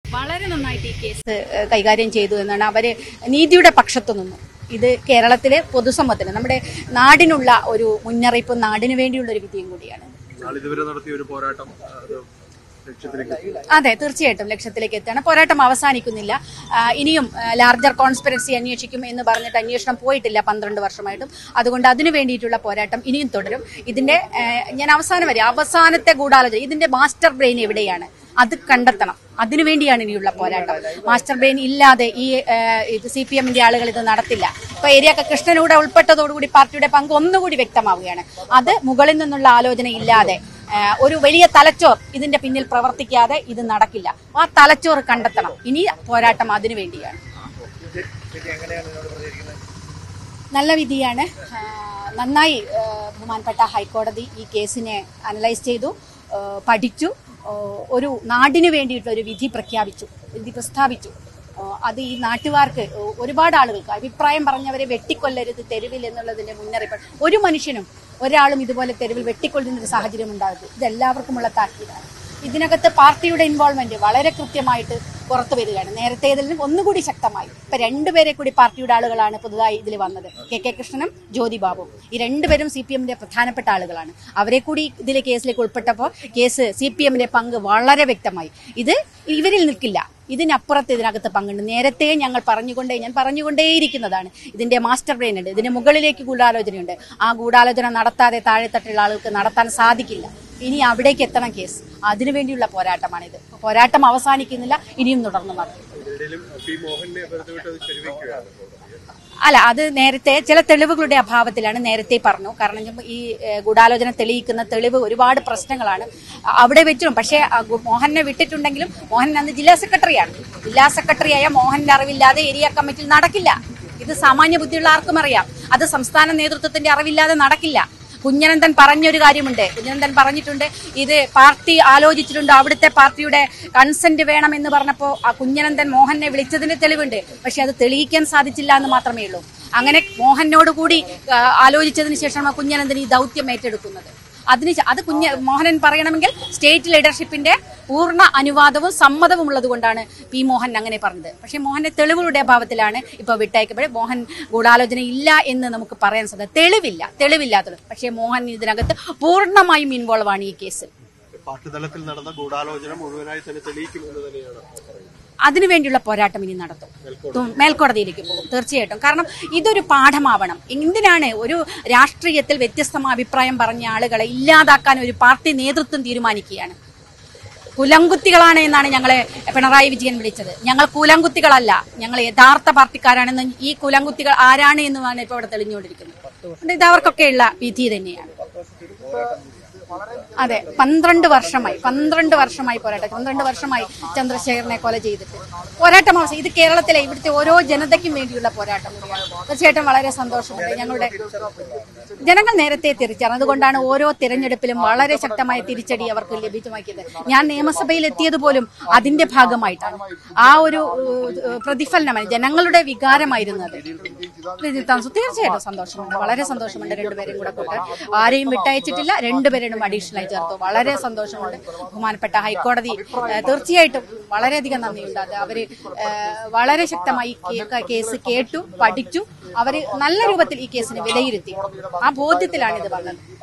വളരെ നന്നായിട്ട് ഈ കേസ് ഏഹ്, കൈകാര്യം ചെയ്തു എന്നാണ് അവര് നീതിയുടെ പക്ഷത്തു നിന്നു ഇത് കേരളത്തിലെ പൊതുസമൂഹത്തിന് നമ്മുടെ നാടിനുള്ള ഒരു മുന്നറിയിപ്പും നാടിനു വേണ്ടിയുള്ള ഒരു വിധിയും കൂടിയാണ് നാളിതുവരെ നടത്തിയ ഒരു പോരാട്ടം അത് ലക്ഷ്യത്തിലേക്ക് എത്തി. അതെ തീർച്ചയായിട്ടും ലക്ഷ്യത്തിലേക്ക് എത്തുകയാണ് പോരാട്ടം അവസാനിക്കുന്നില്ല ആ, ഇനിയും ലാർജർ കോൺസ്പിറസി അന്വേഷിക്കും എന്ന് പറഞ്ഞിട്ട് അന്വേഷണം പോയിട്ടില്ല പന്ത്രണ്ട് വർഷമായിട്ടും അതുകൊണ്ട് അതിനു വേണ്ടിയിട്ടുള്ള പോരാട്ടം ഇനിയും തുടരും ഇതിന്റെ ആ, ഞാൻ അവസാനം വരെ അവസാനത്തെ ഗൂഢാലോചന ഇതിന്റെ മാസ്റ്റർ ബ്രെയിൻ എവിടെയാണ് അത് കണ്ടെത്തണം അതിനുവേണ്ടിയാണ് ഇനിയുള്ള പോരാട്ടം മാസ്റ്റർ ബ്രെയിൻ ഇല്ലാതെ ഈ ആ, ഇത് സി പി എമ്മിന്റെ ആളുകൾ ഇത് നടത്തില്ല ഇപ്പൊ ഏരിയക്ക കൃഷ്ണനൂടെ ഉൾപ്പെട്ടതോടുകൂടി പാർട്ടിയുടെ പങ്ക് ഒന്നുകൂടി വ്യക്തമാവുകയാണ് അത് മുകളിൽ നിന്നുള്ള ആലോചന ഇല്ലാതെ ആ, ഒരു വലിയ തലച്ചോർ ഇതിന്റെ പിന്നിൽ പ്രവർത്തിക്കാതെ ഇത് നടക്കില്ല ആ തലച്ചോർ കണ്ടെത്തണം ഇനി പോരാട്ടം അതിനു വേണ്ടിയാണ് നല്ല വിധിയാണ് ആ, നന്നായി ആ, ബഹുമാനപ്പെട്ട ഹൈക്കോടതി ഈ കേസിനെ അനലൈസ് ചെയ്തു ആ, പഠിച്ചു ആ, ഒരു നാടിന് വേണ്ടിയിട്ട് ഒരു വിധി പ്രഖ്യാപിച്ചു വിധി പ്രസ്താവിച്ചു ആ, അത് ഈ നാട്ടുകാർക്ക് ഒരുപാട് ആളുകൾക്ക് അഭിപ്രായം പറഞ്ഞവരെ വെട്ടിക്കൊല്ലരുത് തെരുവിൽ എന്നുള്ളതിന്റെ മുന്നറിയിപ്പ് ഒരു മനുഷ്യനും ഒരാളും ഇതുപോലെ തെരുവിൽ വെട്ടിക്കൊല്ലുന്ന ഒരു സാഹചര്യം ഉണ്ടാകരുത് ഇത് എല്ലാവർക്കുമുള്ള താക്കീതാണ് ഇതിനകത്ത് പാർട്ടിയുടെ ഇൻവോൾവ്മെന്റ് വളരെ കൃത്യമായിട്ട് പുറത്തു വരികയാണ് നേരത്തേതിൽ നിന്ന് ഒന്നുകൂടി ശക്തമായി ഇപ്പൊ രണ്ടുപേരെ കൂടി പാർട്ടിയുടെ ആളുകളാണ് പുതുതായി ഇതിൽ വന്നത് കെ കെ കൃഷ്ണനും ജ്യോതി ബാബുവും ഈ രണ്ടുപേരും സി പി എമ്മിന്റെ പ്രധാനപ്പെട്ട ആളുകളാണ് അവരെ കൂടി ഇതിൽ കേസിലേക്ക് ഉൾപ്പെട്ടപ്പോൾ കേസ് സി പി എമ്മിന്റെ പങ്ക് വളരെ വ്യക്തമായി ഇത് ഇവരിൽ നിൽക്കില്ല ഇതിനപ്പുറത്ത് ഇതിനകത്ത് പങ്കുണ്ട് നേരത്തെ ഞങ്ങൾ പറഞ്ഞുകൊണ്ടേ ഞാൻ പറഞ്ഞുകൊണ്ടേയിരിക്കുന്നതാണ് ഇതിന്റെ മാസ്റ്റർ ബ്രെയിൻ ഉണ്ട് ഇതിന്റെ മുകളിലേക്ക് ഗൂഢാലോചനയുണ്ട് ആ ഗൂഢാലോചന നടത്താതെ താഴെത്തട്ടിലുള്ള ആളുകൾക്ക് നടത്താൻ സാധിക്കില്ല ഇനി അവിടേക്ക് എത്തണം കേസ് അതിനുവേണ്ടിയുള്ള പോരാട്ടമാണിത് പോരാട്ടം അവസാനിക്കുന്നില്ല ഇനിയും തുടർന്നു നടക്കും ഇതിനിടയിലും പി മോഹനെ വെറുതെ വിട്ടത് ശരിവെക്കുകയാണ് അല്ല അത് നേരത്തെ ചില തെളിവുകളുടെ അഭാവത്തിലാണ് നേരത്തെ പറഞ്ഞു കാരണം ഇപ്പം ഈ ഏഹ്, ഗൂഢാലോചന തെളിയിക്കുന്ന തെളിവ് ഒരുപാട് പ്രശ്നങ്ങളാണ് അ- അവിടെ വെച്ചിട്ടും പക്ഷേ ആ ഗു- മോഹനെ വിട്ടിട്ടുണ്ടെങ്കിലും മോഹൻ അന്ന് ജില്ലാ സെക്രട്ടറിയാണ് ജില്ലാ സെക്രട്ടറിയായ മോഹന്റെ അറിവില്ലാതെ ഏരിയ കമ്മിറ്റിയിൽ നടക്കില്ല ഇത് സാമാന്യ ബുദ്ധിയുള്ള ആർക്കും അറിയാം അത് സംസ്ഥാന നേതൃത്വത്തിന്റെ അറിവില്ലാതെ നടക്കില്ല കുഞ്ഞനന്ദൻ പറഞ്ഞൊരു കാര്യമുണ്ട് കുഞ്ഞനന്ദൻ പറഞ്ഞിട്ടുണ്ട് ഇത് പാർട്ടി ആലോചിച്ചിട്ടുണ്ട് അവിടുത്തെ പാർട്ടിയുടെ കൺസെന്റ് വേണമെന്ന് പറഞ്ഞപ്പോൾ ആ കുഞ്ഞനന്ദൻ മോഹനെ വിളിച്ചതിന്റെ തെളിവുണ്ട് പക്ഷെ അത് തെളിയിക്കാൻ സാധിച്ചില്ല എന്ന് മാത്രമേ ഉള്ളൂ അങ്ങനെ മോഹനോട് കൂടി ആ, ആലോചിച്ചതിന് ശേഷമാണ് കുഞ്ഞനന്ദൻ ഈ ദൗത്യം ഏറ്റെടുക്കുന്നത് അതിന് ശ- അത് കുഞ്ഞ മോഹനൻ പറയണമെങ്കിൽ സ്റ്റേറ്റ് ലീഡർഷിപ്പിന്റെ പൂർണ്ണ അനുവാദവും സമ്മതവും ഉള്ളത് കൊണ്ടാണ് പി മോഹൻ അങ്ങനെ പറഞ്ഞത് പക്ഷേ മോഹന്റെ തെളിവുകളുടെ അഭാവത്തിലാണ് ഇപ്പോൾ വിട്ടയക്കപ്പെടുന്നത് മോഹൻ ഗൂഢാലോചന ഇല്ല എന്ന് നമുക്ക് പറയാൻ സാധിക്കും തെളിവില്ല തെളിവില്ലാത്തത് പക്ഷേ മോഹൻ ഇതിനകത്ത് പൂർണ്ണമായും ഇൻവോൾവ് ആണ് ഈ കേസിൽ പാർട്ടി തലത്തിൽ നടന്ന ഗൂഢാലോചന മുഴുവനായി തന്നെ തെളിയിക്കുമെന്ന് തന്നെയാണ് പറയുന്നത് അതിനുവേണ്ടിയുള്ള പോരാട്ടം ഇനി നടത്തും തും- മേൽക്കോടതിയിലേക്ക് പോകും തീർച്ചയായിട്ടും കാരണം ഇതൊരു പാഠമാവണം എന്തിനാണ് ഒരു രാഷ്ട്രീയത്തിൽ വ്യത്യസ്തമായ അഭിപ്രായം പറഞ്ഞ ആളുകളെ ഇല്ലാതാക്കാൻ ഒരു പാർട്ടി നേതൃത്വം തീരുമാനിക്കുകയാണ് കുലംകുത്തികളാണ് എന്നാണ് ഞങ്ങളെ പിണറായി വിജയൻ വിളിച്ചത് ഞങ്ങൾ കുലംകുത്തികളല്ല ഞങ്ങൾ യഥാർത്ഥ പാർട്ടിക്കാരാണെന്ന് ഈ കുലംകുത്തികൾ ആരാണ് എന്നുമാണ് ഇപ്പോൾ ഇവിടെ തെളിഞ്ഞുകൊണ്ടിരിക്കുന്നത് അതുകൊണ്ട് ഇത് അവർക്കൊക്കെയുള്ള വിധി തന്നെയാണ് അതെ പന്ത്രണ്ട് വർഷമായി പന്ത്രണ്ട് വർഷമായി പോരാട്ടം പന്ത്രണ്ട് വർഷമായി ചന്ദ്രശേഖരനെ കൊല ചെയ്തിട്ട് പോരാട്ടം അവസാനം ഇത് കേരളത്തിലെ ഇവിടുത്തെ ഓരോ ജനതയ്ക്കും വേണ്ടിയുള്ള പോരാട്ടം കൂടിയാണ് തീർച്ചയായിട്ടും വളരെ സന്തോഷമുണ്ട് ഞങ്ങളുടെ ജനങ്ങൾ നേരത്തെ തിരിച്ചറിഞ്ഞു അതുകൊണ്ടാണ് ഓരോ തിരഞ്ഞെടുപ്പിലും വളരെ ശക്തമായ തിരിച്ചടി അവർക്ക് ലഭ്യമാക്കിയത് ഞാൻ നിയമസഭയിൽ എത്തിയത് പോലും അതിന്റെ ഭാഗമായിട്ടാണ് ആ ഒരു ഏഹ്, പ്രതിഫലനമായി ജനങ്ങളുടെ വികാരമായിരുന്നു അത് രഞ്ജിത്ത് താമസം തീർച്ചയായിട്ടും സന്തോഷമുണ്ട് വളരെ സന്തോഷമുണ്ട് രണ്ടുപേരും കൂടെ കൂട്ടാൻ ആരെയും വിട്ടയച്ചിട്ടില്ല രണ്ടുപേരും അഡീഷണൽ ആയി ചേർത്തു വളരെ സന്തോഷമുണ്ട് ബഹുമാനപ്പെട്ട ഹൈക്കോടതി ഏഹ്, തീർച്ചയായിട്ടും വളരെയധികം നന്ദിയുണ്ട് അത് അവര് ഏഹ്, വളരെ ശക്തമായി ഈ കേ- കേസ് കേട്ടു പഠിച്ചു അവര് നല്ല രൂപത്തിൽ ഈ കേസിനെ വിലയിരുത്തി ആ ബോധ്യത്തിലാണ് ഇത് വന്നത്